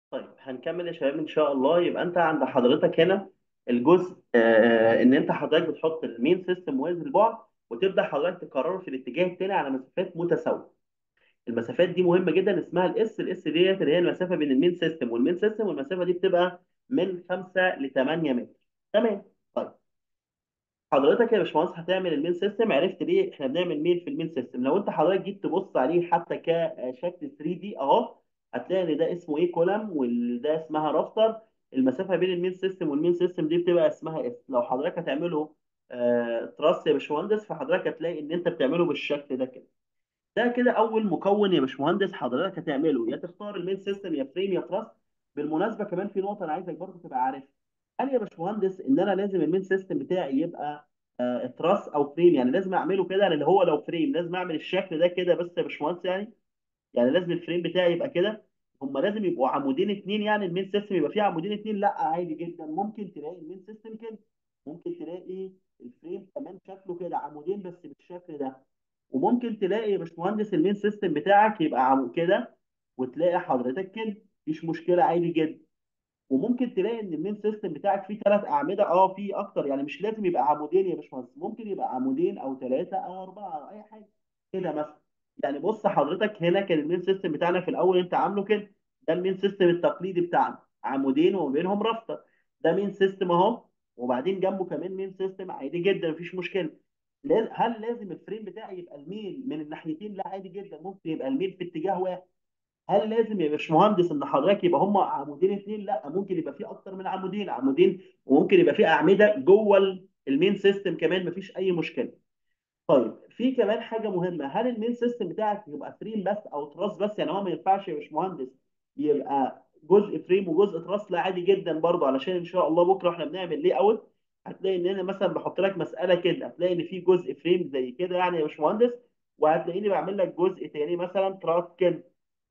طيب هنكمل يا شباب ان شاء الله يبقى انت عند حضرتك هنا الجزء آه ان انت حضرتك بتحط المين سيستم موازي البعد وتبدا حضرتك تكرره في الاتجاه التاني على مسافات متساويه المسافات دي مهمه جدا اسمها الاس الاس ديت اللي هي المسافه بين المين سيستم والمين سيستم والمسافه دي بتبقى من 5 ل 8 متر تمام طيب حضرتك يا باشمهندس هتعمل المين سيستم عرفت ليه احنا بنعمل مين في المين سيستم لو انت حضرتك جيت تبص عليه حتى كشكل 3 دي اهو هتلاقي ان ده اسمه ايه كولم وده اسمها رافتر المسافه بين المين سيستم والمين سيستم دي بتبقى اسمها اس لو حضرتك هتعمله آه تراس يا باشمهندس فحضرتك هتلاقي ان انت بتعمله بالشكل ده كده ده كده اول مكون يا باشمهندس حضرتك هتعمله يا تختار المين سيستم يا فريم يا تراست بالمناسبه كمان في نقطه انا عايزك برضو تبقى عارفها هل يا باشمهندس ان انا لازم المين سيستم بتاعي يبقى آه تراس او فريم يعني لازم اعمله كده لان هو لو فريم لازم اعمل الشكل ده كده بس يا باشمهندس يعني يعني لازم الفريم بتاعي يبقى كده هم لازم يبقوا عمودين اتنين يعني المين سيستم يبقى فيه عمودين اتنين لا عادي جدا ممكن تلاقي المين سيستم كده ممكن تلاقي الفريم كمان شكله كده عمودين بس بالشكل ده وممكن تلاقي يا باشمهندس المين سيستم بتاعك يبقى عم- كده وتلاقي حضرتك كده مفيش مشكله عادي جدا وممكن تلاقي ان المين سيستم بتاعك فيه ثلاث اعمده اه فيه اكتر يعني مش لازم يبقى عمودين يا باشمهندس ممكن يبقى عمودين او ثلاثه او اربعه او اي حاجه كده مثلا يعني بص حضرتك هنا كان المين سيستم بتاعنا في الاول انت عامله كده ده المين سيستم التقليدي بتاعنا عمودين وما بينهم رابطه ده مين سيستم اهو وبعدين جنبه كمان مين سيستم عادي جدا مفيش مشكله لاز- هل لازم الفريم بتاعي يبقى الميل من الناحيتين لا عادي جدا ممكن يبقى الميل في اتجاه واحد هل لازم يا باشمهندس ان حضرتك يبقى هم عمودين اثنين لا ممكن يبقى في اكتر من عمودين عمودين وممكن يبقى في اعمده جوه ال- المين سيستم كمان مفيش اي مشكله طيب في كمان حاجه مهمه هل المين سيستم بتاعك يبقى فريم بس او تراس بس يعني هو ما ينفعش يا باشمهندس يبقى جزء فريم وجزء تراس لا عادي جدا برضه علشان ان شاء الله بكره احنا بنعمل لي اوت هتلاقي ان انا مثلا بحط لك مساله كده هتلاقي ان في جزء فريم زي كده يعني يا باشمهندس وهتلاقيني بعمل لك جزء تاني مثلا تراس كده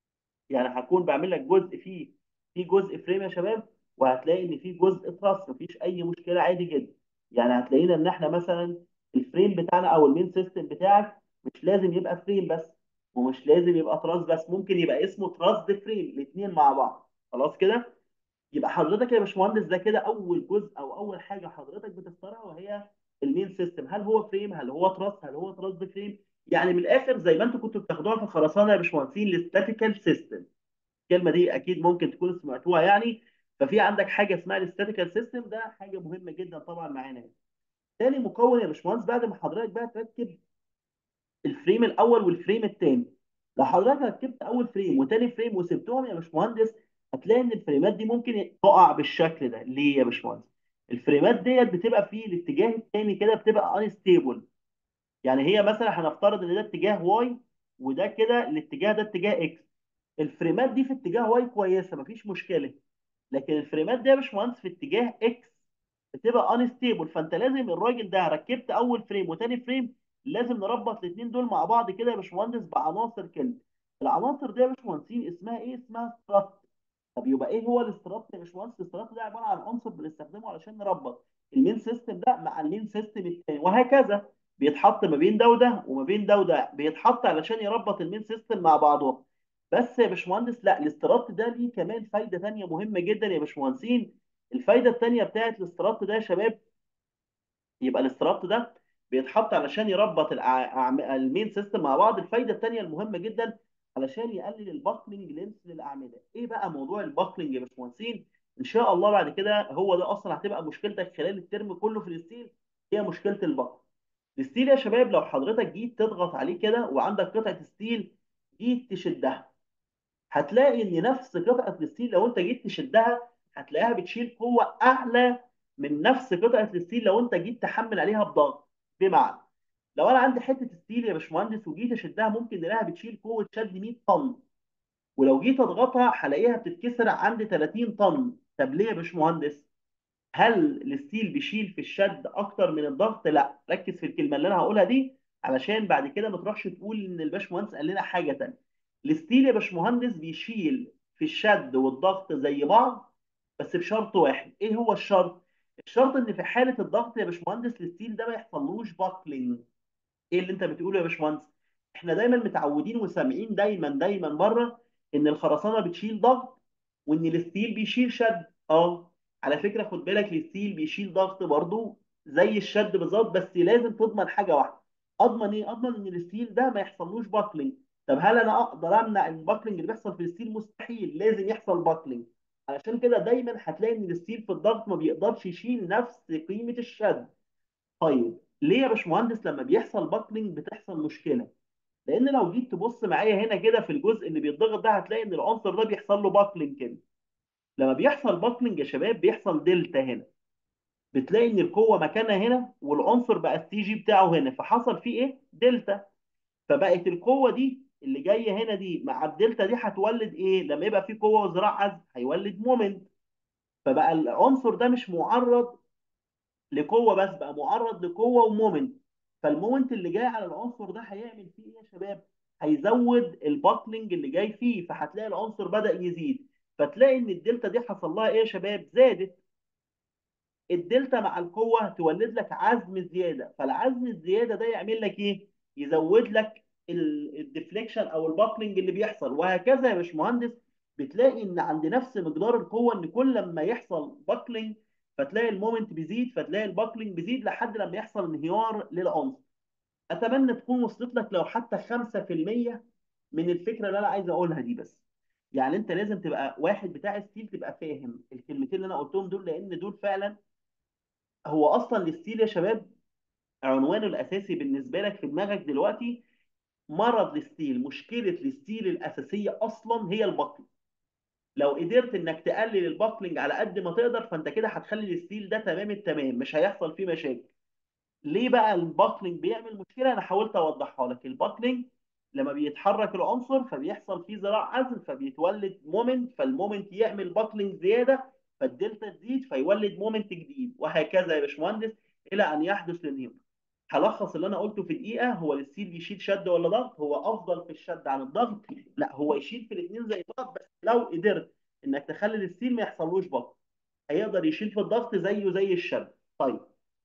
يعني هكون بعمل لك جزء فيه في جزء فريم يا شباب وهتلاقي ان في جزء تراس مفيش اي مشكله عادي جدا يعني هتلاقينا ان احنا مثلا الفريم بتاعنا او المين سيستم بتاعك مش لازم يبقى فريم بس ومش لازم يبقى تراس بس ممكن يبقى اسمه تراس فريم الاثنين مع بعض خلاص كده يبقى حضرتك يا باشمهندس ده كده اول جزء او اول حاجه حضرتك بتختارها وهي المين سيستم هل هو فريم هل هو تراس هل هو تراس فريم يعني من الاخر زي ما انتوا كنتوا بتاخدوها في الخرسانه يا باشمهندسين الاستاتيكال سيستم الكلمه دي اكيد ممكن تكون سمعتوها يعني ففي عندك حاجه اسمها الاستاتيكال سيستم ده حاجه مهمه جدا طبعا معانا هنا. تاني مكون يا باشمهندس بعد ما حضرتك بقى تركب الفريم الاول والفريم الثاني لو حضرتك ركبت اول فريم وتاني فريم وسبتهم يا باشمهندس هتلاقي ان الفريمات دي ممكن تقع بالشكل ده ليه يا باشمهندس الفريمات ديت بتبقى في الاتجاه الثاني كده بتبقى انستيبل يعني هي مثلا هنفترض ان ده اتجاه واي وده كده الاتجاه ده اتجاه اكس الفريمات دي في اتجاه واي كويسه مفيش مشكله لكن الفريمات دي يا باشمهندس في اتجاه اكس بتبقى انستيبل فانت لازم الراجل ده ركبت اول فريم وتاني فريم لازم نربط الاثنين دول مع بعض كده يا باشمهندس بعناصر كده العناصر دي يا باشمهندسين اسمها ايه اسمها سترات طب يبقى ايه هو الاسترات يا باشمهندس الاسترات ده عباره عن عنصر بنستخدمه علشان نربط المين سيستم ده مع المين سيستم الثاني وهكذا بيتحط ما بين ده وده وما بين ده وده بيتحط علشان يربط المين سيستم مع بعضهم بس يا باشمهندس لا الاسترات ده ليه كمان فايده ثانيه مهمه جدا يا باشمهندسين الفايده الثانيه بتاعت الاسترات ده يا شباب يبقى الاسترات ده بيتحط علشان يربط الأع- أعم- المين سيستم مع بعض الفايده الثانيه المهمه جدا علشان يقلل الباكلينج لينس للاعمده ايه بقى موضوع الباكلينج يا باشمهندسين ان شاء الله بعد كده هو ده اصلا هتبقى مشكلتك خلال الترم كله في الستيل هي مشكله الباكلينج الستيل يا شباب لو حضرتك جيت تضغط عليه كده وعندك قطعه ستيل جيت تشدها هتلاقي ان نفس قطعه الستيل لو انت جيت تشدها هتلاقيها بتشيل قوه اعلى من نفس قطعه الستيل لو انت جيت تحمل عليها بضغط بمعنى لو انا عندي حته ستيل يا باشمهندس وجيت اشدها ممكن نلاقيها بتشيل قوه شد 100 طن ولو جيت اضغطها هلاقيها بتتكسر عند 30 طن طب ليه يا باشمهندس هل الستيل بيشيل في الشد اكتر من الضغط لا ركز في الكلمه اللي انا هقولها دي علشان بعد كده ما تروحش تقول ان الباشمهندس قال لنا حاجه تانيه الستيل يا باشمهندس بيشيل في الشد والضغط زي بعض بس بشرط واحد ايه هو الشرط الشرط ان في حاله الضغط يا باشمهندس الستيل ده ما يحصلوش باكلينج ايه اللي انت بتقوله يا باشمهندس احنا دايما متعودين وسامعين دايما دايما بره ان الخرسانه بتشيل ضغط وان الستيل بيشيل شد اه على فكره خد بالك الستيل بيشيل ضغط برضو زي الشد بالظبط بس لازم تضمن حاجه واحده اضمن ايه اضمن ان الستيل ده ما يحصلوش باكلينج طب هل انا اقدر امنع الباكلينج اللي بيحصل في الستيل مستحيل لازم يحصل باكلينج علشان كده دايما هتلاقي ان الستيل في الضغط ما بيقدرش يشيل نفس قيمه الشد طيب ليه يا باشمهندس لما بيحصل باكلينج بتحصل مشكله لان لو جيت تبص معايا هنا كده في الجزء اللي بيتضغط ده هتلاقي ان العنصر ده بيحصل له باكلينج كده لما بيحصل باكلينج يا شباب بيحصل دلتا هنا بتلاقي ان القوه مكانها هنا والعنصر بقى السي جي بتاعه هنا فحصل فيه ايه دلتا فبقت القوه دي اللي جايه هنا دي مع الدلتا دي هتولد ايه لما يبقى في قوه وذراع عزم هيولد مومنت فبقى العنصر ده مش معرض لقوه بس بقى معرض لقوه ومومنت فالمومنت اللي جاي على العنصر ده هيعمل فيه ايه يا شباب هيزود الباكلينج اللي جاي فيه فهتلاقي العنصر بدأ يزيد فتلاقي ان الدلتا دي حصل لها ايه يا شباب زادت الدلتا مع القوه تولد لك عزم زياده فالعزم الزياده ده يعمل لك ايه يزود لك الديفليكشن او الباكلينج اللي بيحصل وهكذا يا باشمهندس بتلاقي ان عند نفس مقدار القوه ان كل لما يحصل باكلينج فتلاقي المومنت بيزيد فتلاقي الباكلينج بيزيد لحد لما يحصل انهيار للعنصر اتمنى تكون وصلت لك لو حتى 5% من الفكره اللي انا عايز اقولها دي بس يعني انت لازم تبقى واحد بتاع ستيل تبقى فاهم الكلمتين اللي انا قلتهم دول لان دول فعلا هو اصلا الستيل يا شباب عنوانه الاساسي بالنسبه لك في دماغك دلوقتي مرض الستيل مشكله الستيل الاساسيه اصلا هي البطن لو قدرت انك تقلل الباكلينج على قد ما تقدر فانت كده هتخلي الستيل ده تمام التمام مش هيحصل فيه مشاكل ليه بقى الباكلينج بيعمل مشكله انا حاولت اوضحها لك الباكلينج لما بيتحرك العنصر فبيحصل فيه ذراع عزل فبيتولد مومنت فالمومنت يعمل باكلينج زياده فالدلتا تزيد فيولد مومنت جديد وهكذا يا باشمهندس الى ان يحدث الانهيار هلخص اللي انا قلته في دقيقه هو الستيل بيشيل شد ولا ضغط هو افضل في الشد عن الضغط لا هو يشيل في الاثنين زي بعض بس لو قدرت انك تخلي الستيل ما يحصلوش بط هيقدر يشيل في الضغط زيه زي الشد طيب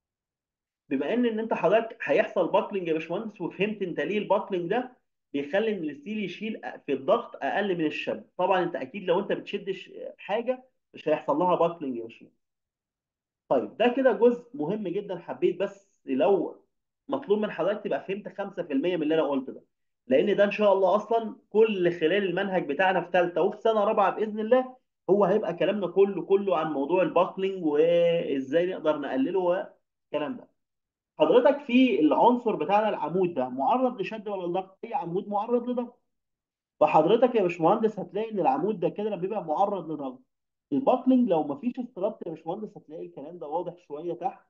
بما ان ان انت حضرتك هيحصل باكلينج يا باشمهندس وفهمت انت ليه الباكلينج ده بيخلي ان الستيل يشيل في الضغط اقل من الشد طبعا انت اكيد لو انت بتشدش حاجه مش هيحصل لها باكلينج يا باشمهندس طيب ده كده جزء مهم جدا حبيت بس لو مطلوب من حضرتك تبقى فهمت 5% من اللي انا قلته ده لان ده ان شاء الله اصلا كل خلال المنهج بتاعنا في ثالثه وفي سنه رابعه باذن الله هو هيبقى كلامنا كله كله عن موضوع الباكلينج وازاي نقدر نقلله والكلام ده حضرتك في العنصر بتاعنا العمود ده معرض لشد ولا لضغط اي عمود معرض لضغط فحضرتك يا باشمهندس هتلاقي ان العمود ده كده لما بيبقى معرض لضغط الباكلينج لو مفيش استرات يا باشمهندس هتلاقي الكلام ده واضح شويه تحت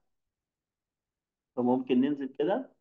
فممكن ننزل كده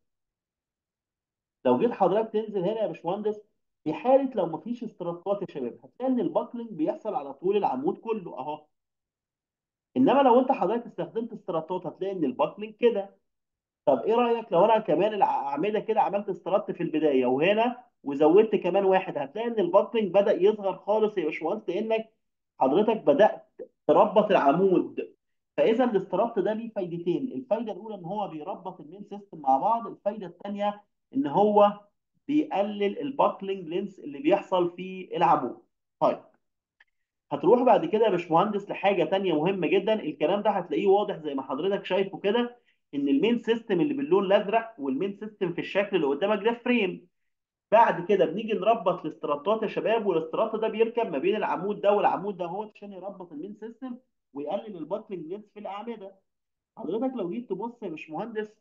لو جيت حضرتك تنزل هنا يا باشمهندس في حاله لو مفيش استراتات يا شباب هتلاقي ان الباكلينج بيحصل على طول العمود كله اهو انما لو انت حضرتك استخدمت استراتات هتلاقي ان الباكلينج كده طب ايه رايك لو انا كمان الاعمده كده عملت استرات في البدايه وهنا وزودت كمان واحد هتلاقي ان الباكلينج بدا يصغر خالص يا باشمهندس لانك حضرتك بدات تربط العمود فاذا الاسترات ده ليه فايدتين الفايده الاولى ان هو بيربط المين سيستم مع بعض الفايده الثانيه ان هو بيقلل الباكلينج لينس اللي بيحصل في العمود طيب هتروح بعد كده يا باشمهندس لحاجه تانية مهمه جدا الكلام ده هتلاقيه واضح زي ما حضرتك شايفه كده ان المين سيستم اللي باللون الازرق والمين سيستم في الشكل اللي قدامك ده فريم بعد كده بنيجي نربط الاستراتات يا شباب والاسترات ده بيركب ما بين العمود ده والعمود ده هو عشان يربط المين سيستم ويقلل الباكلينج لينس في الاعمده حضرتك لو جيت تبص يا باشمهندس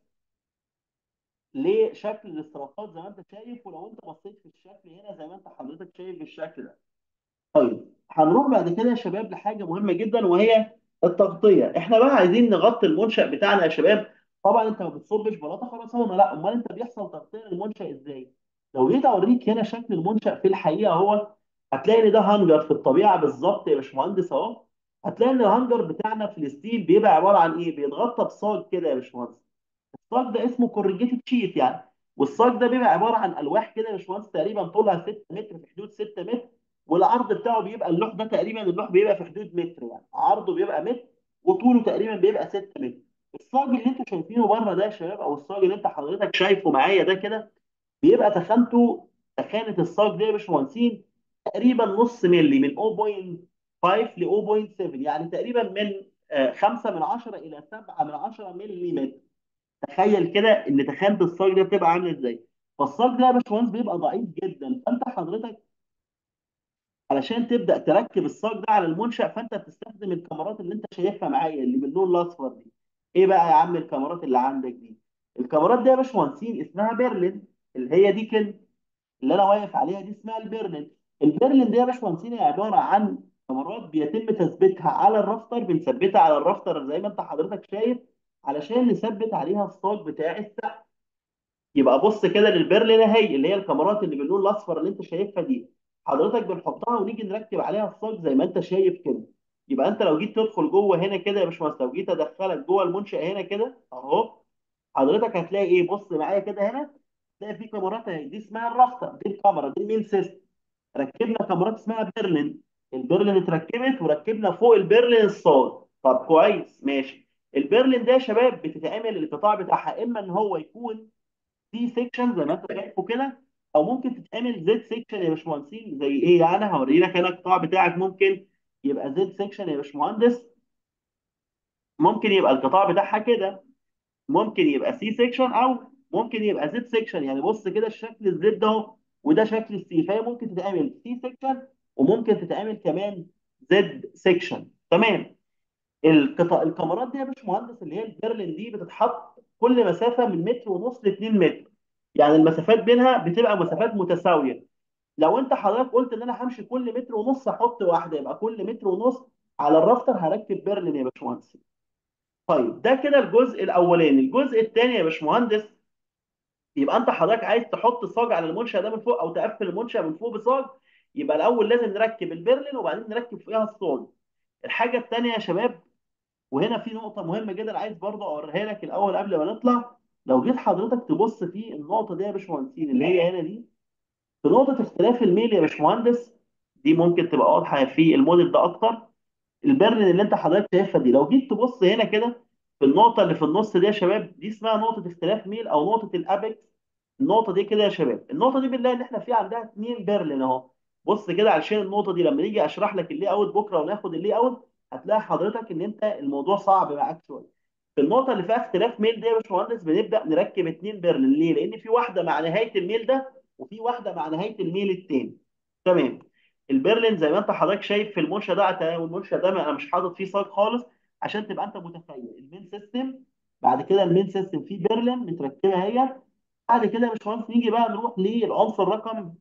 لشكل الاستراتات زي ما انت شايف ولو انت بصيت في الشكل هنا زي ما انت حضرتك شايف بالشكل ده طيب هنروح بعد كده يا شباب لحاجه مهمه جدا وهي التغطيه احنا بقى عايزين نغطي المنشا بتاعنا يا شباب طبعا انت ما بتصبش بلاطه خرسانه لا امال انت بيحصل تغطيه للمنشا ازاي لو جيت اوريك هنا شكل المنشا في الحقيقه هو هتلاقي ان ده هانجر في الطبيعه بالظبط يا باشمهندس اهو هتلاقي ان الهانجر بتاعنا في الستيل بيبقى عباره عن ايه بيتغطى بصاج كده يا باشمهندس الصاج ده اسمه كورجيتد شيت يعني والصاج ده بيبقى عباره عن الواح كده يا باشمهندس تقريبا طولها 6 متر في حدود 6 متر والعرض بتاعه بيبقى اللوح ده تقريبا اللوح بيبقى في حدود متر يعني عرضه بيبقى متر وطوله تقريبا بيبقى 6 متر الصاج اللي انتوا شايفينه بره ده يا شباب او الصاج اللي انت حضرتك شايفه معايا ده كده بيبقى تخانته تخانه الصاج ده يا باشمهندسين تقريبا نص ملي من 5 ل 0.7 يعني تقريبا من آه، 5 من 10 الى 7 من 10 ملم تخيل كده ان تخانه الصاج ده بتبقى عامله ازاي فالصاج ده يا باشمهندس بيبقى ضعيف جدا فانت حضرتك علشان تبدا تركب الصاج ده على المنشا فانت بتستخدم الكاميرات اللي انت شايفها معايا اللي باللون الاصفر دي ايه بقى يا عم الكاميرات اللي عندك دي الكاميرات دي يا باشمهندسين اسمها بيرلين اللي هي دي كده اللي انا واقف عليها دي اسمها البيرلين البيرلين دي يا باشمهندسين هي عباره عن كاميرات بيتم تثبيتها على الرافتر بنثبتها على الرافتر زي ما انت حضرتك شايف علشان نثبت عليها الصاج بتاع السقف يبقى بص كده للبرلين اهي اللي هي الكاميرات اللي باللون الاصفر اللي انت شايفها دي حضرتك بنحطها ونيجي نركب عليها الصاج زي ما انت شايف كده يبقى انت لو جيت تدخل جوه هنا كده يا باشمهندس لو جيت ادخلك جوه المنشأ هنا كده اهو حضرتك هتلاقي ايه بص معايا كده هنا تلاقي في كاميرات اهي دي اسمها الرافتر دي الكاميرا دي المين سيستم ركبنا كاميرات اسمها بيرلين البيرلين اتركبت وركبنا فوق البيرلين الصاج طب كويس ماشي البيرلين ده يا شباب بتتعمل القطاع بتاعها اما ان هو يكون سي سيكشن زي ما انت شايفه كده او ممكن تتعمل زد سيكشن يا باشمهندسين زي ايه يعني هوري لك هنا القطاع بتاعك ممكن يبقى زد سيكشن يا باشمهندس ممكن يبقى القطاع بتاعها كده ممكن يبقى سي سيكشن او ممكن يبقى زد سيكشن يعني بص كده الشكل الزد ده اهو وده شكل السي فهي ممكن تتعمل سي سيكشن وممكن تتعمل كمان زد سيكشن تمام القطع الكاميرات دي يا باشمهندس اللي هي البرلين دي بتتحط كل مسافه من متر ونص ل 2 متر يعني المسافات بينها بتبقى مسافات متساويه لو انت حضرتك قلت ان انا همشي كل متر ونص احط واحده يبقى كل متر ونص على الرافتر هركب برلين يا باشمهندس طيب ده كده الجزء الاولاني الجزء الثاني يا باشمهندس يبقى انت حضرتك عايز تحط صاج على المنشأ ده من فوق او تقفل المنشأ من فوق بصاج يبقى الاول لازم نركب البرلين وبعدين نركب فوقها الصاج الحاجه الثانيه يا شباب وهنا في نقطة مهمة جدا عايز برضه أوريها لك الأول قبل ما نطلع لو جيت حضرتك تبص في النقطة دي يا باشمهندسين اللي هي هنا دي في نقطة اختلاف الميل يا باشمهندس دي ممكن تبقى واضحة في الموديل ده أكتر البرن اللي أنت حضرتك شايفها دي لو جيت تبص هنا كده في النقطة اللي في النص دي يا شباب دي اسمها نقطة اختلاف ميل أو نقطة الأبكس النقطة دي كده يا شباب النقطة دي بنلاقي إن إحنا في عندها اتنين برلين أهو بص كده علشان النقطة دي لما نيجي أشرح لك اللي أوت بكرة وناخد اللي أوت هتلاقي حضرتك إن أنت الموضوع صعب معاك شوية في النقطة اللي فيها اختلاف ميل دي يا باشمهندس بنبدأ نركب اتنين برلين ليه؟ لأن في واحدة مع نهاية الميل ده وفي واحدة مع نهاية الميل التاني. تمام. البرلين زي ما انت حضرتك شايف في المنشأ ده والمنشأ ده انا مش حاطط فيه صاج خالص عشان تبقى انت متخيل المين سيستم بعد كده المين سيستم فيه برلين متركبة هي بعد كده يا باشمهندس نيجي بقى نروح للعنصر رقم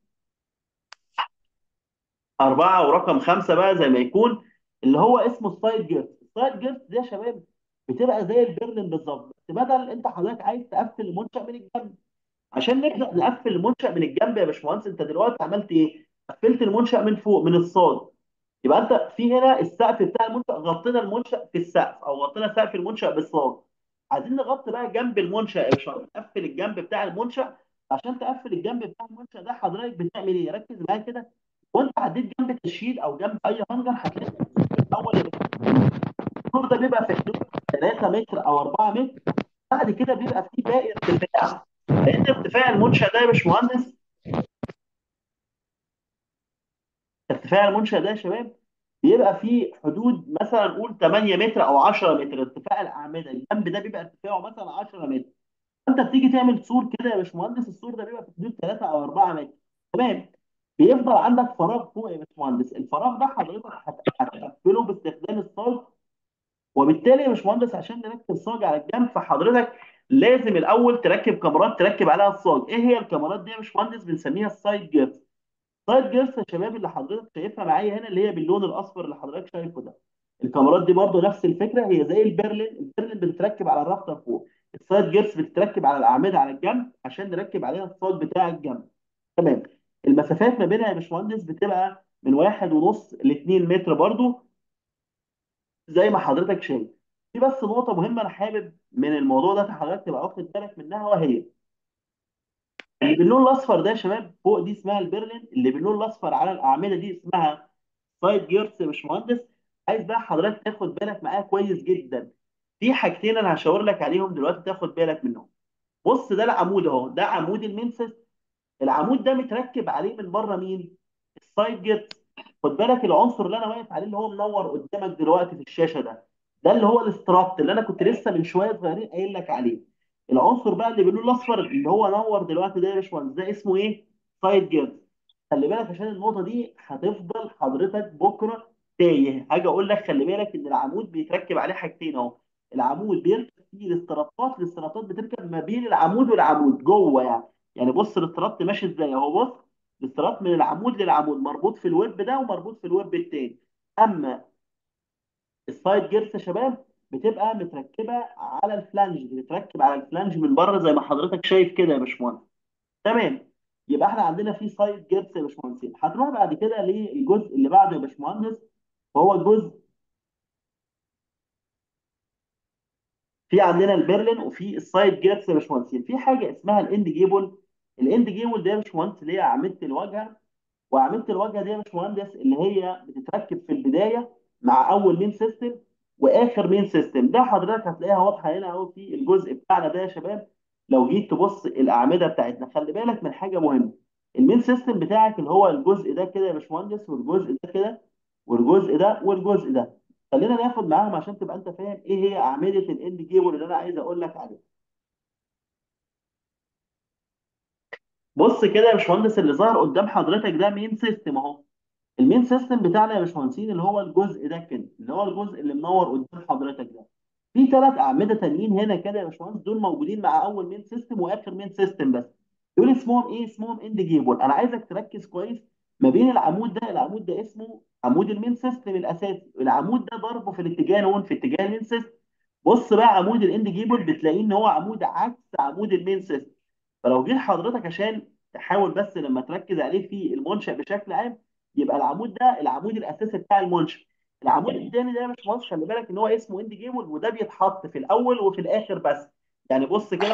أربعة ورقم خمسة بقى زي ما يكون اللي هو اسمه السايد جيرت السايد جيرت دي يا شباب بتبقى زي البرلين بالظبط بس بدل انت حضرتك عايز تقفل المنشأ من الجنب عشان نبدأ نقفل المنشأ من الجنب يا باشمهندس انت دلوقتي عملت ايه؟ قفلت المنشأ من فوق من الصاد يبقى انت في هنا السقف بتاع المنشأ غطينا المنشأ في السقف او غطينا سقف المنشأ بالصاد عايزين نغطي بقى جنب المنشأ يا باشمهندس نقفل الجنب بتاع المنشأ عشان تقفل الجنب بتاع المنشأ ده حضرتك بتعمل ايه؟ ركز معايا كده وانت عديت جنب تشييد او جنب اي هانجر هتلاقي الاول يا باشمهندس السور ده بيبقى في حدود 3 متر او 4 متر بعد كده بيبقى فيه باقي ارتفاع لان ارتفاع المنشأ ده يا باشمهندس ارتفاع المنشأ ده يا شباب بيبقى فيه حدود مثلا نقول 8 متر او 10 متر ارتفاع الاعمده الجنب ده بيبقى ارتفاعه مثلا 10 متر انت بتيجي تعمل سور كده يا باشمهندس السور ده بيبقى في حدود 3 او 4 متر تمام بيفضل عندك فراغ فوق يا باشمهندس الفراغ ده حضرتك هت- هتقفله باستخدام الصاج وبالتالي يا باشمهندس عشان نركب صاج على الجنب فحضرتك لازم الاول تركب كاميرات تركب عليها الصاج ايه هي الكاميرات دي يا باشمهندس بنسميها السايد جيرز سايد جيرز يا شباب اللي حضرتك شايفها معايا هنا اللي هي باللون الاصفر اللي حضرتك شايفه ده الكاميرات دي برضو نفس الفكره هي زي البرلين البرلين بتتركب على الرافتر فوق السايد جيرز بتتركب على الاعمده على الجنب عشان نركب عليها الصاج بتاع الجنب تمام المسافات ما بينها يا باشمهندس بتبقى من واحد ونص ل 2 متر برضو زي ما حضرتك شايف في بس نقطة مهمة أنا حابب من الموضوع ده حضرتك تبقى واخد بالك منها وهي اللي باللون الأصفر ده يا شباب فوق دي اسمها البرلين اللي باللون الأصفر على الأعمدة دي اسمها سايد جيرس يا باشمهندس عايز بقى حضرتك تاخد بالك معايا كويس جدا في حاجتين أنا هشاور لك عليهم دلوقتي تاخد بالك منهم بص ده العمود أهو ده عمود المنسس العمود ده متركب عليه من بره مين؟ السايد جيرس خد بالك العنصر اللي انا واقف عليه اللي هو منور قدامك دلوقتي في الشاشه ده ده اللي هو الاسترات اللي انا كنت لسه من شويه صغيرين قايل لك عليه العنصر بقى اللي باللون الاصفر اللي هو نور دلوقتي ده يا باشمهندس ده اسمه ايه سايد جيرز خلي بالك عشان النقطه دي هتفضل حضرتك بكره تايه حاجه اقول لك خلي بالك ان العمود بيتركب عليه حاجتين اهو العمود بيركب فيه الاستراتات الاستراتات بتركب ما بين العمود والعمود جوه يعني يعني بص الاسترات ماشي ازاي اهو بص الاسترات من العمود للعمود مربوط في الويب ده ومربوط في الويب التاني اما السايد جيرس يا شباب بتبقى متركبه على الفلانج بتتركب على الفلانج من بره زي ما حضرتك شايف كده يا باشمهندس تمام يبقى احنا عندنا في سايد جيرس يا باشمهندسين هتروح بعد كده للجزء اللي بعده يا باشمهندس وهو الجزء في عندنا البرلين وفي السايد جيرس يا باشمهندسين في حاجه اسمها الاند جيبل الاند جيبل ده يا باشمهندس اللي هي اعمده الواجهه وعملت الواجهه دي يا باشمهندس اللي هي بتتركب في البدايه مع اول مين سيستم واخر مين سيستم ده حضرتك هتلاقيها واضحه هنا اهو في الجزء بتاعنا ده يا شباب لو جيت تبص الاعمده بتاعتنا خلي بالك من حاجه مهمه المين سيستم بتاعك اللي هو الجزء ده كده يا باشمهندس والجزء ده كده والجزء ده والجزء ده خلينا ناخد معاهم عشان تبقى انت فاهم ايه هي اعمده الاند جيبل اللي انا عايز اقول لك عليها بص كده يا باشمهندس اللي ظهر قدام حضرتك ده مين سيستم اهو المين سيستم بتاعنا يا باشمهندسين اللي هو الجزء ده كده اللي هو الجزء اللي منور قدام حضرتك ده في ثلاث اعمده تانيين هنا كده يا باشمهندس دول موجودين مع اول مين سيستم واخر مين سيستم بس دول اسمهم ايه اسمهم اند جيبل انا عايزك تركز كويس ما بين العمود ده العمود ده اسمه عمود المين سيستم الاساسي العمود ده ضربه في الاتجاه نون في اتجاه المين سيستم بص بقى عمود الاند جيبل بتلاقيه ان هو عمود عكس عمود المين سيستم فلو جيت حضرتك عشان تحاول بس لما تركز عليه في المنشأ بشكل عام يبقى العمود ده العمود الاساسي بتاع المنشأ العمود الثاني ده يا باشمهندس خلي بالك ان هو اسمه اند جيبل وده بيتحط في الاول وفي الاخر بس يعني بص كده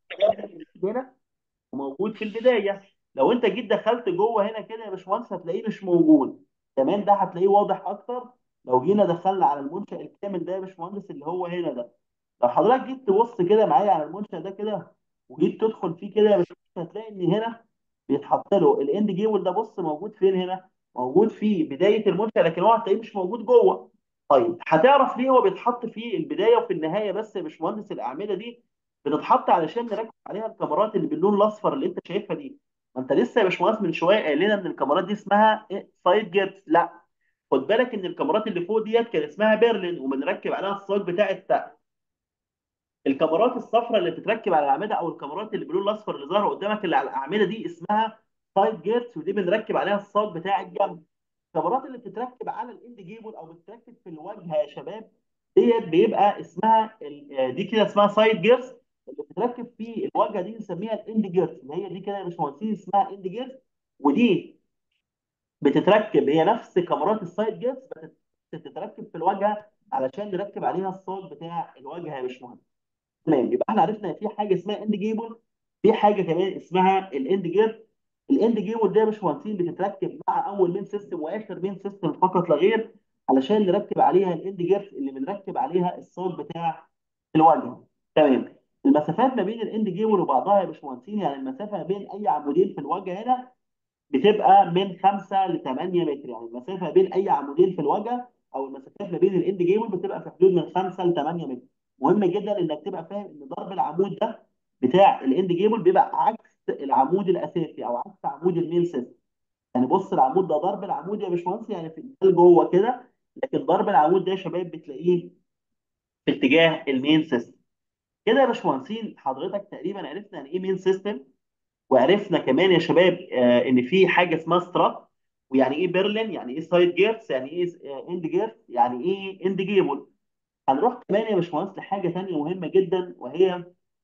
هنا وموجود في البدايه لو انت جيت دخلت جوه هنا كده يا باشمهندس هتلاقيه مش موجود تمام ده هتلاقيه واضح اكتر لو جينا دخلنا على المنشأ الكامل ده يا باشمهندس اللي هو هنا ده لو حضرتك جيت تبص كده معايا على المنشأ ده كده وجيت تدخل فيه كده يا باشمهندس هتلاقي ان هنا بيتحط له الاند جيبل ده بص موجود فين هنا موجود في بدايه المنشأ لكن هو هتلاقيه مش موجود جوه طيب هتعرف ليه هو بيتحط في البدايه وفي النهايه بس يا باشمهندس الاعمده دي بتتحط علشان نركب عليها الكاميرات اللي باللون الاصفر اللي انت شايفها دي ما انت لسه يا باشمهندس من شويه قايل لنا ان الكاميرات دي اسمها سايد جيرز لا خد بالك ان الكاميرات اللي فوق ديت كان اسمها بيرلين وبنركب عليها الصاج بتاع السقف الكاميرات الصفراء اللي بتتركب على الاعمده او الكاميرات اللي باللون الاصفر اللي ظاهره قدامك اللي على الاعمده دي اسمها سايد جيرز ودي بنركب عليها الصاج بتاع الجنب الكاميرات اللي بتتركب على الاند جيبل او بتتركب في الواجهه يا شباب ديت بيبقى اسمها ال- دي كده اسمها سايد جيرز اللي بتتركب في الواجهه دي بنسميها الاند جيرز اللي هي دي كده يا باشمهندسين اسمها اند جيرز ودي بتتركب هي نفس كاميرات السايد جيرز بس بتتركب في الواجهه علشان نركب عليها الصاج بتاع الواجهه يا باشمهندس تمام يبقى احنا عرفنا ان في حاجه اسمها اند جيبل في حاجه كمان اسمها الاند جير الاند جيبل ده يا باشمهندسين بتتركب مع اول مين سيستم واخر مين سيستم فقط لا غير علشان نركب عليها الاند جير اللي بنركب عليها الصوت بتاع الواجهه تمام المسافات ما بين الاند جيبل وبعضها يا باشمهندسين يعني المسافه ما بين اي عمودين في الواجهه هنا بتبقى من 5 ل 8 متر يعني المسافه ما بين اي عمودين في الواجهه او المسافات ما بين الاند جيبل بتبقى في حدود من 5 ل 8 متر مهم جدا انك تبقى فاهم ان ضرب العمود ده بتاع الاند جيبل بيبقى عكس العمود الاساسي او عكس عمود المين سيستم يعني بص العمود ده ضرب العمود يا باشمهندس يعني في الجبال جوه كده لكن ضرب العمود ده يا شباب بتلاقيه في اتجاه المين سيستم كده يا باشمهندسين حضرتك تقريبا عرفنا يعني ايه مين سيستم وعرفنا كمان يا شباب آه ان في حاجه اسمها سترات ويعني ايه بيرلين يعني ايه سايد جيرز يعني ايه اند جيرز يعني ايه اند جيبل هنروح كمان يا باشمهندس لحاجه ثانيه مهمه جدا وهي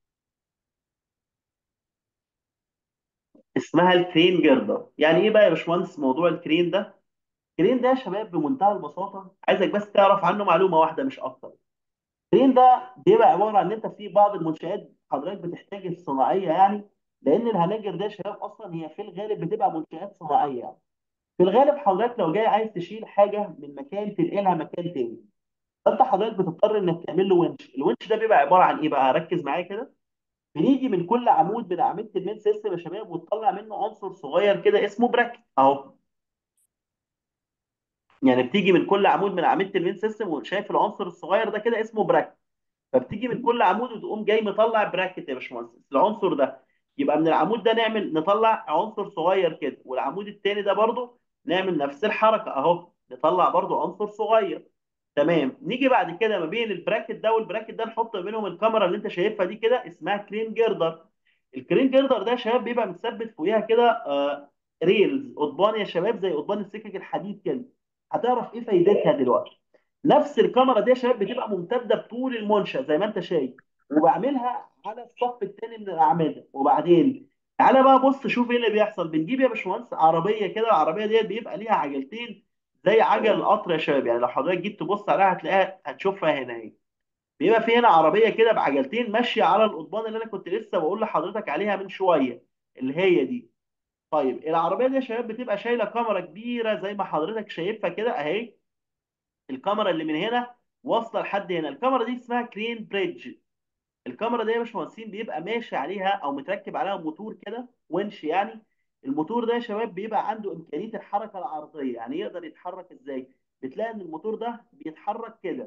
اسمها الكرين جيردر يعني ايه بقى يا باشمهندس موضوع الكرين ده الكرين ده يا شباب بمنتهى البساطه عايزك بس تعرف عنه معلومه واحده مش اكتر الكرين ده بيبقى عباره عن ان انت في بعض المنشآت حضرتك بتحتاج الصناعيه يعني لان الهناجر ده يا شباب اصلا هي في الغالب بتبقى منشآت صناعيه يعني في الغالب حضرتك لو جاي عايز تشيل حاجه من مكان تنقلها مكان تاني فانت حضرتك بتضطر انك تعمل له ونش الونش ده بيبقى عباره عن ايه بقى ركز معايا كده بنيجي من كل عمود من اعمده المين سيستم يا شباب وتطلع منه عنصر صغير كده اسمه براكت اهو يعني بتيجي من كل عمود من اعمده المين سيستم وشايف العنصر الصغير ده كده اسمه براكت فبتيجي من كل عمود وتقوم جاي مطلع براكت يا باشمهندس العنصر ده يبقى من العمود ده نعمل نطلع عنصر صغير كده والعمود التاني ده برضو نعمل نفس الحركه اهو نطلع برضو عنصر صغير تمام نيجي بعد كده ما بين البراكت ده والبراكت ده نحط ما بينهم الكاميرا اللي انت شايفها دي كده اسمها كرين جيردر الكرين جيردر ده يا شباب بيبقى مثبت فوقيها كده آه ريلز قضبان يا شباب زي قضبان السكك الحديد كده هتعرف ايه فايدتها دلوقتي نفس الكاميرا دي يا شباب بتبقى ممتده بطول المنشا زي ما انت شايف وبعملها على الصف الثاني من الاعمده وبعدين تعالى بقى بص شوف ايه اللي بيحصل بنجيب يا باشمهندس عربيه كده العربيه ديت بيبقى ليها عجلتين زي عجل القطر يا شباب يعني لو حضرتك جيت تبص عليها هتلاقيها هتشوفها هنا اهي بيبقى في هنا عربيه كده بعجلتين ماشيه على القضبان اللي انا كنت لسه بقول لحضرتك عليها من شويه اللي هي دي طيب العربيه دي يا شباب بتبقى شايله كاميرا كبيره زي ما حضرتك شايفها كده اهي الكاميرا اللي من هنا واصله لحد هنا الكاميرا دي اسمها كرين بريدج الكاميرا دي يا باشمهندسين بيبقى ماشي عليها او متركب عليها موتور كده ونش يعني الموتور ده يا شباب بيبقى عنده امكانيه الحركه العرضيه يعني يقدر يتحرك ازاي بتلاقي ان الموتور ده بيتحرك كده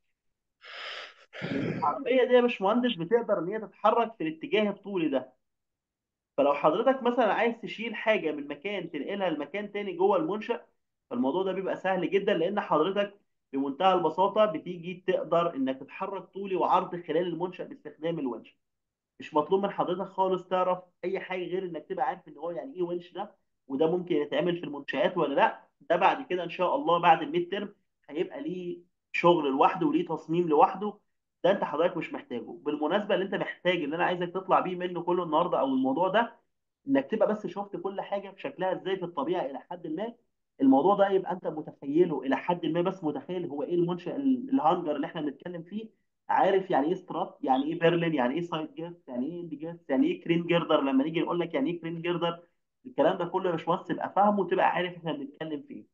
العربيه دي يا باشمهندس بتقدر ان هي تتحرك في الاتجاه الطولي ده فلو حضرتك مثلا عايز تشيل حاجه من مكان تنقلها لمكان تاني جوه المنشأ فالموضوع ده بيبقى سهل جدا لان حضرتك بمنتهى البساطه بتيجي تقدر انك تتحرك طولي وعرض خلال المنشأ باستخدام الونش مش مطلوب من حضرتك خالص تعرف اي حاجه غير انك تبقى عارف ان هو يعني ايه ونش ده وده ممكن يتعمل في المنشآت ولا لا ده بعد كده ان شاء الله بعد الميد ترم هيبقى ليه شغل لوحده وليه تصميم لوحده ده انت حضرتك مش محتاجه بالمناسبه اللي انت محتاج اللي انا عايزك تطلع بيه منه كله النهارده او الموضوع ده انك تبقى بس شفت كل حاجه في شكلها ازاي في الطبيعه الى حد ما الموضوع ده يبقى انت متخيله الى حد ما بس متخيل هو ايه المنشأ ال- الهانجر اللي احنا بنتكلم فيه عارف يعني ايه سترات يعني ايه برلين يعني ايه سايد جيرس يعني ايه اند جيرس يعني ايه كرين جيردر لما نيجي نقول لك يعني ايه كرين جيردر الكلام ده كله يا باشمهندس تبقى فاهمه وتبقى عارف احنا بنتكلم فيه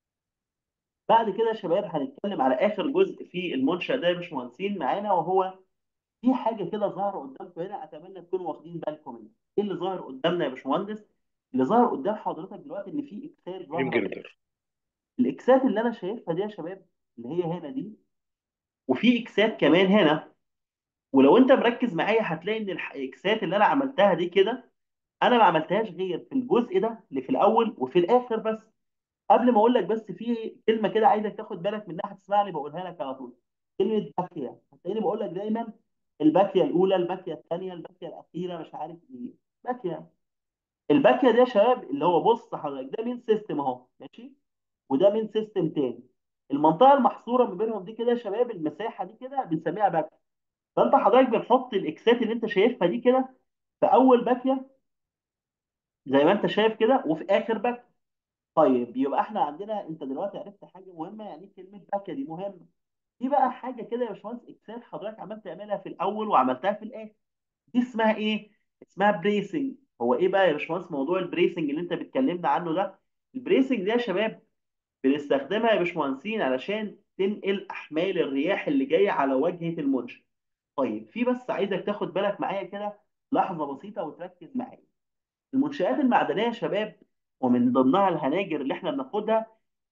بعد كده يا شباب هنتكلم على اخر جزء في المنشأ ده يا باشمهندسين معانا وهو في حاجه كده ظاهره قدامكم هنا اتمنى تكونوا واخدين بالكم منها ايه اللي ظاهر قدامنا يا باشمهندس اللي ظاهر قدام حضرتك دلوقتي ان في اكسات دريم ظاهره جلدر الاكسات اللي انا شايفها دي يا شباب اللي هي هنا دي وفي اكسات كمان هنا ولو انت مركز معايا هتلاقي ان الح- الاكسات اللي انا عملتها دي كده انا ما عملتهاش غير في الجزء ده اللي في الاول وفي الاخر بس قبل ما اقول لك بس في كلمه كده عايزك تاخد بالك منها هتسمعني بقولها لك على طول كلمه باكيه هتلاقيني بقول لك دايما الباكيه الاولى الباكيه الثانيه الباكيه الاخيره مش عارف ايه باكيه الباكيه دي يا شباب اللي هو بص حضرتك ده مين سيستم اهو ماشي وده مين سيستم تاني المنطقه المحصوره ما بينهم دي كده يا شباب المساحه دي كده بنسميها باكيه فانت حضرتك بنحط الاكسات اللي انت شايفها دي كده في اول باكيه زي ما انت شايف كده وفي اخر باكيه طيب يبقى احنا عندنا انت دلوقتي عرفت حاجه مهمه يعني ايه كلمه باكيه دي مهمه في بقى حاجه كده يا باشمهندس اكسات حضرتك عملت تعملها في الاول وعملتها في الاخر دي اسمها ايه اسمها بريسنج هو ايه بقى يا باشمهندس موضوع البريسنج اللي انت بتكلمنا عنه ده البريسنج ده يا شباب بنستخدمها يا باشمهندسين علشان تنقل احمال الرياح اللي جايه على واجهه المنشأ طيب في بس عايزك تاخد بالك معايا كده لحظه بسيطه وتركز معايا المنشآت المعدنيه يا شباب ومن ضمنها الهناجر اللي احنا بناخدها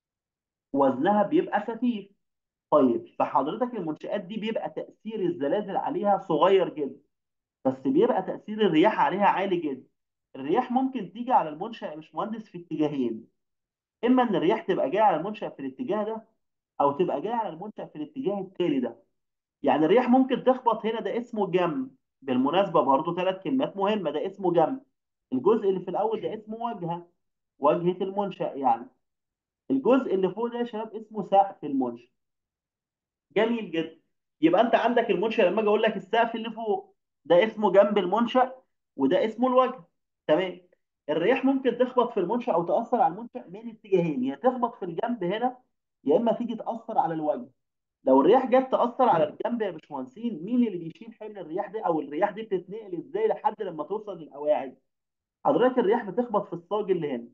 وزنها بيبقى خفيف طيب فحضرتك المنشآت دي بيبقى تأثير الزلازل عليها صغير جدا بس بيبقى تأثير الرياح عليها عالي جدا الرياح ممكن تيجي على المنشأ يا باشمهندس في اتجاهين اما ان الرياح تبقى جايه على المنشأ في الاتجاه ده او تبقى جايه على المنشأ في الاتجاه التاني ده يعني الرياح ممكن تخبط هنا ده اسمه جم بالمناسبة برضو ثلاث كلمات مهمة ده اسمه جم الجزء اللي في الأول ده اسمه واجهة واجهة المنشأ يعني الجزء اللي فوق ده يا شباب اسمه سقف المنشأ جميل جدا يبقى أنت عندك المنشأ لما أجي أقول لك السقف اللي فوق ده اسمه جنب المنشأ وده اسمه الوجه تمام الرياح ممكن تخبط في المنشأ أو تأثر على المنشأ من اتجاهين يا تخبط في الجنب هنا يا إما تيجي تأثر على الوجه لو الرياح جت تأثر على الجنب يا باشمهندسين مين اللي بيشيل حمل الرياح دي او الرياح دي بتتنقل ازاي لحد لما توصل للقواعد حضرتك الرياح بتخبط في الصاج اللي هنا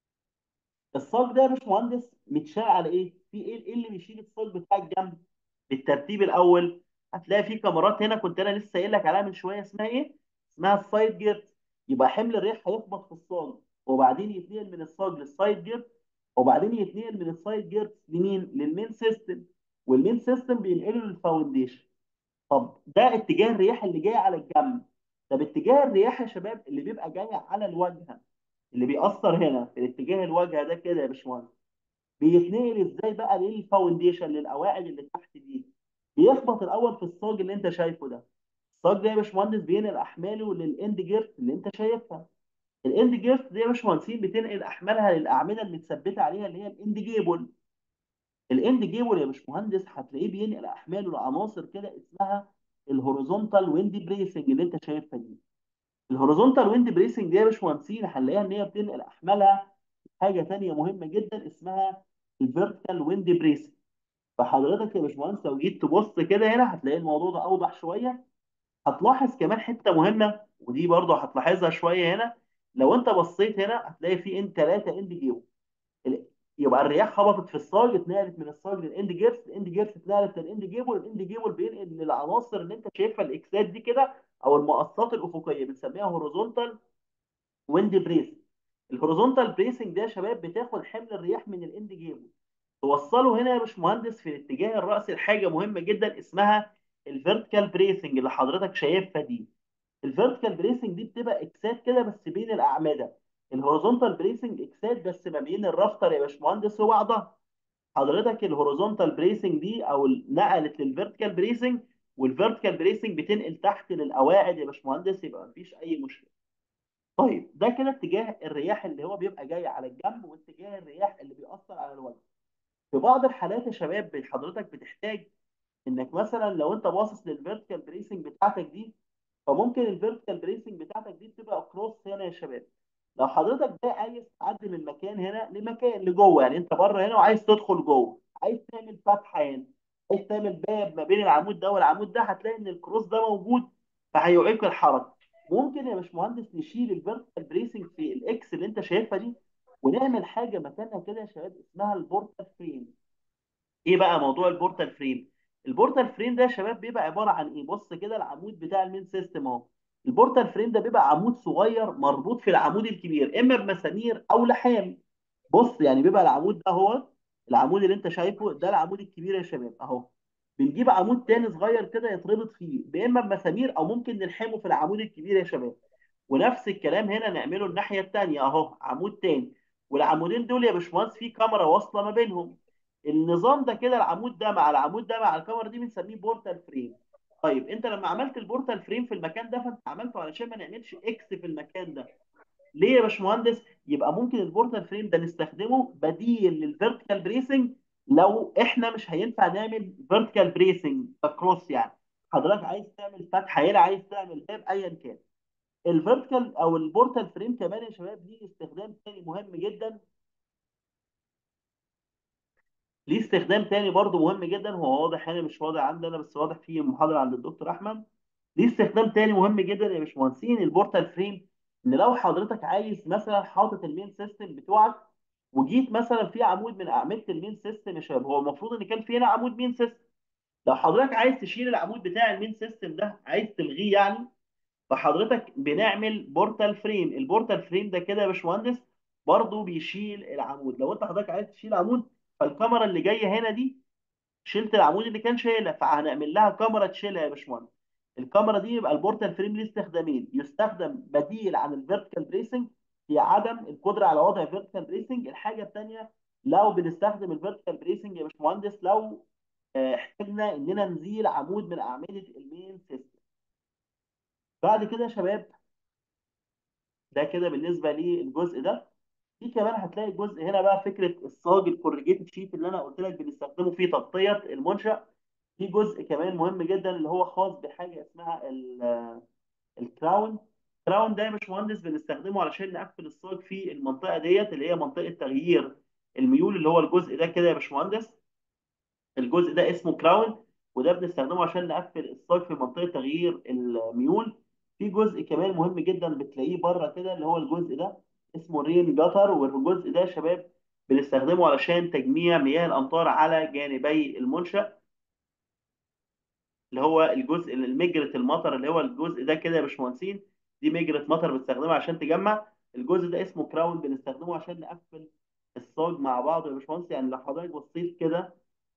الصاج ده يا باشمهندس متشال على ايه في ايه إيه اللي بيشيل الصاج بتاع الجنب بالترتيب الاول هتلاقي في كاميرات هنا كنت انا لسه قايل لك عليها من شويه اسمها ايه اسمها السايد جير يبقى حمل الرياح هيخبط في الصاج وبعدين يتنقل من الصاج للسايد جير وبعدين يتنقل من السايد جيرز لمين للمين سيستم والمين سيستم بينقله للفاونديشن طب ده اتجاه الرياح اللي جاي على الجنب طب اتجاه الرياح يا شباب اللي بيبقى جاي على الواجهه اللي بيأثر هنا في الاتجاه الواجهه ده كده يا باشمهندس بيتنقل ازاي بقى للفاونديشن للقواعد اللي تحت دي بيخبط الاول في الصاج اللي انت شايفه ده الصاج ده يا باشمهندس بينقل احماله للاند جيرت اللي انت شايفها الاند جيرت دي يا باشمهندسين بتنقل احمالها للاعمده المتثبته عليها اللي هي الاند جيبل الاند جيبل يا باشمهندس هتلاقيه بينقل احماله لعناصر كده اسمها الهوريزونتال ويند بريسنج اللي انت شايفها دي الهوريزونتال ويند بريسنج دي يا باشمهندسين هنلاقيها ان هي بتنقل احمالها حاجه ثانيه مهمه جدا اسمها الفيرتيكال ويند بريسنج فحضرتك يا باشمهندس لو جيت تبص كده هنا هتلاقي الموضوع ده اوضح شويه هتلاحظ كمان حته مهمه ودي برضه هتلاحظها شويه هنا لو انت بصيت هنا هتلاقي في ان ثلاثه اند جيبل ال- يبقى الرياح خبطت في الصاج اتنقلت من الصاج للاند جيرس الاند جيرس اتنقلت للاند جيبل الاند جيبل بينقل للعناصر اللي انت شايفها الاكسات دي كده او المقصات الافقيه بنسميها هوريزونتال ويند بريس الهوريزونتال بريسنج ده يا شباب بتاخد حمل الرياح من الاند جيبل توصله هنا يا باشمهندس في الاتجاه الرأسي لحاجه مهمه جدا اسمها الفيرتيكال بريسنج اللي حضرتك شايفها دي الفيرتيكال بريسنج دي بتبقى اكسات كده بس بين الاعمده الهوريزونتال بريسنج اكسات بس ما بين الرافتر يا باشمهندس وبعضها حضرتك الهوريزونتال بريسنج دي او ال- نقلت للفيرتيكال بريسنج والفيرتيكال بريسنج بتنقل تحت للقواعد يا باشمهندس يبقى مفيش اي مشكله طيب ده كده اتجاه الرياح اللي هو بيبقى جاي على الجنب واتجاه الرياح اللي بيأثر على الوجه في بعض الحالات يا شباب حضرتك بتحتاج انك مثلا لو انت باصص للفيرتيكال بريسنج بتاعتك دي فممكن الفيرتيكال بريسنج بتاعتك دي بتبقى كروس هنا يا شباب لو حضرتك ده عايز تعدي من مكان هنا لمكان لجوه يعني انت بره هنا وعايز تدخل جوه عايز تعمل فتحه هنا عايز تعمل باب ما بين العمود ده والعمود ده هتلاقي ان الكروس ده موجود فهيعيق الحركه ممكن يا باشمهندس نشيل الفيرتيكال بريسنج في الاكس اللي انت شايفها دي ونعمل حاجه مكانها كده يا شباب اسمها البورتال فريم ايه بقى موضوع البورتال فريم البورتال فريم ده يا شباب بيبقى عباره عن ايه بص كده العمود بتاع المين سيستم اهو البورتال فريم ده بيبقى عمود صغير مربوط في العمود الكبير اما بمسامير او لحام بص يعني بيبقى العمود ده هو العمود اللي انت شايفه ده العمود الكبير يا شباب اهو بنجيب عمود تاني صغير كده يتربط فيه باما بمسامير او ممكن نلحمه في العمود الكبير يا شباب ونفس الكلام هنا نعمله الناحيه التانيه اهو عمود تاني والعمودين دول يا باشمهندس في كاميرا واصله ما بينهم النظام ده كده العمود ده مع العمود ده مع الكاميرا دي بنسميه بورتال فريم طيب انت لما عملت البورتال فريم في المكان ده فانت عملته علشان ما نعملش اكس في المكان ده ليه يا باشمهندس يبقى ممكن البورتال فريم ده نستخدمه بديل للفيرتيكال بريسنج لو احنا مش هينفع نعمل فيرتيكال بريسنج كروس يعني حضرتك عايز تعمل فتحه هنا عايز تعمل باب ايا كان الفيرتيكال او البورتال فريم كمان يا شباب ليه استخدام تاني مهم جدا ليه استخدام تاني برضو مهم جدا هو واضح هنا مش واضح عندنا بس واضح في محاضره عند الدكتور احمد ليه استخدام تاني مهم جدا يا باشمهندسين البورتال فريم ان لو حضرتك عايز مثلا حاطط المين سيستم بتوعك وجيت مثلا في عمود من اعمده المين سيستم يا شباب هو المفروض ان كان في هنا عمود مين سيستم لو حضرتك عايز تشيل العمود بتاع المين سيستم ده عايز تلغيه يعني فحضرتك بنعمل بورتال فريم البورتال فريم ده كده يا باشمهندس برضه بيشيل العمود لو انت حضرتك عايز تشيل عمود فالكاميرا اللي جايه هنا دي شلت العمود اللي كان شايلها فهنعمل لها كاميرا تشيلها يا باشمهندس الكاميرا دي يبقى البورتال فريم ليه استخدامين يستخدم بديل عن الفيرتيكال بريسنج في عدم القدره على وضع فيرتيكال بريسنج الحاجه الثانيه لو بنستخدم الفيرتيكال بريسنج يا باشمهندس لو آه، احتاجنا اننا نزيل عمود من اعمده المين سيستم بعد كده يا شباب ده كده بالنسبه للجزء ده في كمان هتلاقي جزء هنا بقى فكره الصاج الكورجيتد شيت اللي انا قلت لك بنستخدمه في تغطيه المنشا في جزء كمان مهم جدا اللي هو خاص بحاجه اسمها ال- الكراون الكراون ده يا باشمهندس بنستخدمه علشان نقفل الصاج في المنطقه ديت اللي هي منطقه تغيير الميول اللي هو الجزء ده كده يا باشمهندس الجزء ده اسمه كراون وده بنستخدمه عشان نقفل الصاج في منطقه تغيير الميول في جزء كمان مهم جدا بتلاقيه بره كده اللي هو الجزء ده اسمه رين جاتر والجزء ده يا شباب بنستخدمه علشان تجميع مياه الامطار على جانبي المنشأ اللي هو الجزء اللي مجرة المطر اللي هو الجزء ده كده يا باشمهندسين دي مجرة مطر بنستخدمها عشان تجمع الجزء ده اسمه كراون بنستخدمه عشان نقفل الصاج مع بعض يا باشمهندس يعني لو حضرتك بصيت كده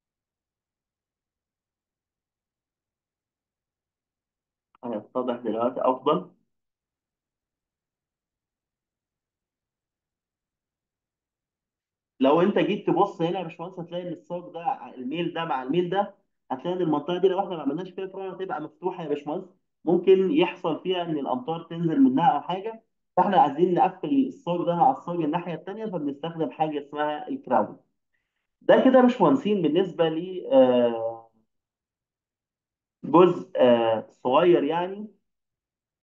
هيتضح دلوقتي افضل لو انت جيت تبص هنا يا باشمهندس هتلاقي ان الصاج ده الميل ده مع الميل ده هتلاقي ان المنطقه دي لو احنا ما عملناش فيها فرامل هتبقى مفتوحه يا باشمهندس ممكن يحصل فيها ان الامطار تنزل منها او حاجه فاحنا عايزين نقفل الصاج ده مع الصاج الناحيه التانيه فبنستخدم حاجه اسمها الكراون ده كده يا باشمهندسين بالنسبه لي آه، جزء آه، صغير يعني